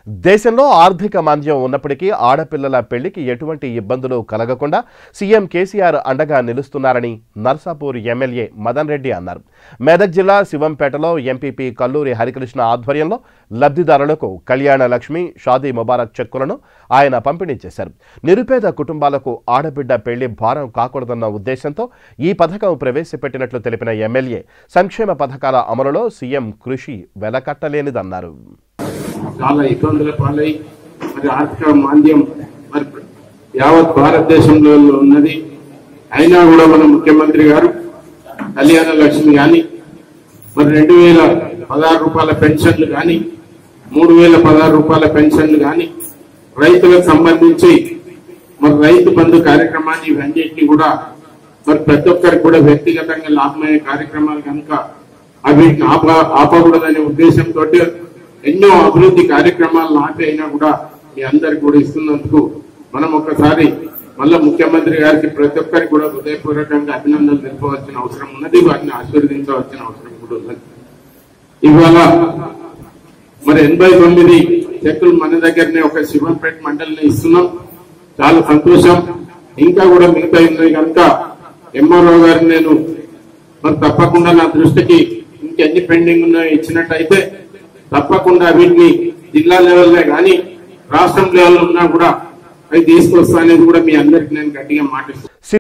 దేశంలో ఆర్థిక మాంద్యం ఉన్నప్పటికీ ఆడపిల్లల పెళ్లికి ఎటువంటి ఇబ్బందులు కలగకుండా సీఎం కేసీఆర్ అండగా నిలుస్తున్నారని నర్సాపూర్ ఎమ్మెల్యే మదన్ రెడ్డి అన్నారు మెదక్ జిల్లా శివంపేటలో ఎంపీపీ కల్లూరి హరికృష్ణ ఆధ్వర్యంలో లబ్ధిదారులకు కళ్యాణ లక్ష్మి షాదీ ముబారక్ చెక్కులను ఆయన పంపిణీ చేశారు నిరుపేద కుటుంబాలకు ఆడబిడ్డ పెళ్లి భారం కాకూడదన్న ఉద్దేశంతో ఈ పథకం ప్రవేశపెట్టినట్లు తెలిపిన ఎమ్మెల్యే సంక్షేమ పథకాల అమలులో సీఎం కృషి వెలకట్టలేనిదన్నారు చాలా ఇబ్బందుల పాలై మరి ఆర్థిక మాంద్యం మరి యావత్ భారతదేశంలో ఉన్నది అయినా కూడా మన ముఖ్యమంత్రి గారు కళ్యాణ లక్ష్మి కానీ మరి రెండు వేల పదహారు రూపాయల పెన్షన్లు కానీ మూడు వేల పదహారు రూపాయల పెన్షన్లు కానీ రైతులకు సంబంధించి మరి రైతు బంధు కార్యక్రమాన్ని ఇవన్నింటినీ కూడా మరి ప్రతి ఒక్కరికి కూడా వ్యక్తిగతంగా లాభమయ్యే కార్యక్రమాలు కనుక అవి ఆప ఆపకూడదనే ఉద్దేశంతో ఎన్నో అభివృద్ధి కార్యక్రమాలను ఆపి అయినా కూడా మీ అందరికి కూడా ఇస్తున్నందుకు మనం ఒక్కసారి మళ్ళా ముఖ్యమంత్రి గారికి ప్రతి ఒక్కరికి కూడా హృదయపూర్వకంగా అభినందనలు తెలుపవలసిన అవసరం ఉన్నది వారిని ఆశీర్వదించవలసిన అవసరం కూడా ఉన్నది ఇవాళ మరి ఎనభై తొమ్మిది చెక్కులు మన దగ్గరనే ఒక శివంపేట మండలిని ఇస్తున్నాం చాలా సంతోషం ఇంకా కూడా మిగతా ఉన్నాయి కనుక ఎంఆర్ఓ గారిని నేను మరి తప్పకుండా నా దృష్టికి ఇంకెన్ని పెండింగ్ ఉన్నాయో ఇచ్చినట్టయితే తప్పకుండా వీటిని జిల్లా లెవెల్లో కానీ రాష్ట్రం లెవెల్లో ఉన్నా కూడా అవి తీసుకొస్తా అనేది కూడా మీ అందరికి నేను గట్టిగా మాటిస్తాను